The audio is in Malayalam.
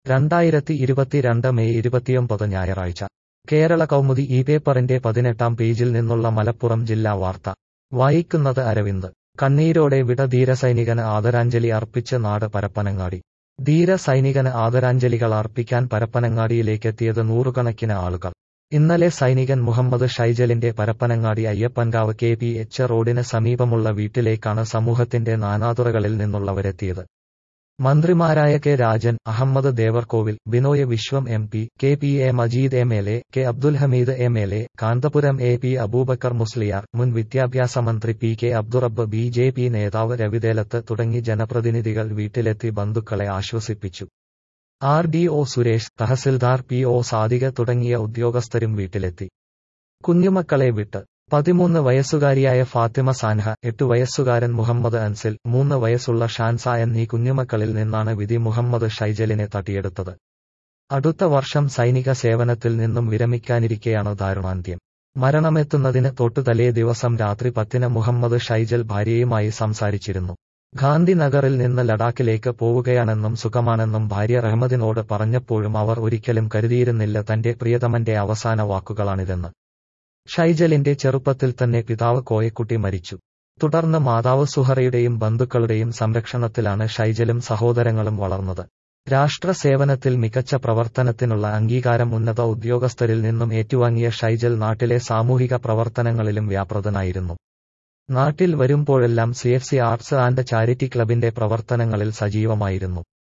രണ്ടായിരത്തി ഇരുപത്തിരണ്ട് മെയ് ഇരുപത്തിയൊമ്പത് ഞായറാഴ്ച കേരള കൗമുദി ഈ പേപ്പറിന്റെ പതിനെട്ടാം പേജിൽ നിന്നുള്ള മലപ്പുറം ജില്ലാ വാർത്ത വായിക്കുന്നത് അരവിന്ദ് കണ്ണീരോടെ വിട ധീരസൈനികന് ആദരാഞ്ജലി അർപ്പിച്ച് നാട് പരപ്പനങ്ങാടി ധീര സൈനികന് ആദരാഞ്ജലികൾ അർപ്പിക്കാൻ പരപ്പനങ്ങാടിയിലേക്കെത്തിയത് നൂറുകണക്കിന് ആളുകൾ ഇന്നലെ സൈനികൻ മുഹമ്മദ് ഷൈജലിന്റെ Parappanangadi Ayyappankavu K P H റോഡിന് സമീപമുള്ള വീട്ടിലേക്കാണ് സമൂഹത്തിന്റെ നാനാതുറകളിൽ നിന്നുള്ളവരെത്തിയത് മന്ത്രിമാരായ K Rajan Ahammad Devarkovil Binoy Viswam M P K P A Majeed M L A K Abdul Hameed M L A Kanthapuram A P Abubakar Musliyar മുൻ വിദ്യാഭ്യാസ മന്ത്രി P K Abdurabb B J P നേതാവ് രവിദേലത്ത് തുടങ്ങി ജനപ്രതിനിധികൾ വീട്ടിലെത്തി ബന്ധുക്കളെ ആശ്വസിപ്പിച്ചു ആർ ഡി ഒ സുരേഷ് തഹസിൽദാർ പി ഒ സാദിക തുടങ്ങിയ ഉദ്യോഗസ്ഥരും വീട്ടിലെത്തി കുഞ്ഞുമക്കളെ വിട്ട് പതിമൂന്ന് വയസ്സുകാരിയായ ഫാത്തിമ സാൻഹ എട്ട് വയസ്സുകാരൻ മുഹമ്മദ് അൻസിൽ മൂന്ന് വയസ്സുള്ള ഷാൻസ എന്നീ കുഞ്ഞുമക്കളിൽ നിന്നാണ് വിധി മുഹമ്മദ് ഷൈജലിനെ തട്ടിയെടുത്തത് അടുത്ത വർഷം സൈനിക സേവനത്തിൽ നിന്നും വിരമിക്കാനിരിക്കെയാണ് ദാരുണാന്ത്യം മരണമെത്തുന്നതിന് തൊട്ടു തലേ ദിവസം രാത്രി പത്തിന് മുഹമ്മദ് ഷൈജൽ ഭാര്യയുമായി സംസാരിച്ചിരുന്നു ഗാന്ധിനഗറിൽ നിന്ന് ലഡാക്കിലേക്ക് പോവുകയാണെന്നും സുഖമാണെന്നും ഭാര്യ റഹ്മദിനോട് പറഞ്ഞപ്പോഴും അവർ ഒരിക്കലും കരുതിയിരുന്നില്ല തന്റെ പ്രിയതമന്റെ അവസാന വാക്കുകളാണിതെന്ന് ഷൈജലിന്റെ ചെറുപ്പത്തിൽ തന്നെ പിതാവ് കോയക്കുട്ടി മരിച്ചു തുടർന്ന് മാതാവ് സുഹറയുടെയും ബന്ധുക്കളുടെയും സംരക്ഷണത്തിലാണ് ഷൈജലും സഹോദരങ്ങളും വളർന്നത് രാഷ്ട്ര സേവനത്തിൽ മികച്ച പ്രവർത്തനത്തിനുള്ള അംഗീകാരം ഉന്നത ഉദ്യോഗസ്ഥരിൽ നിന്നും ഏറ്റുവാങ്ങിയ ഷൈജൽ നാട്ടിലെ സാമൂഹിക പ്രവർത്തനങ്ങളിലും വ്യാപൃതനായിരുന്നു നാട്ടിൽ വരുമ്പോഴെല്ലാം C F C arts and charity ക്ലബിന്റെ പ്രവർത്തനങ്ങളിൽ സജീവമായിരുന്നു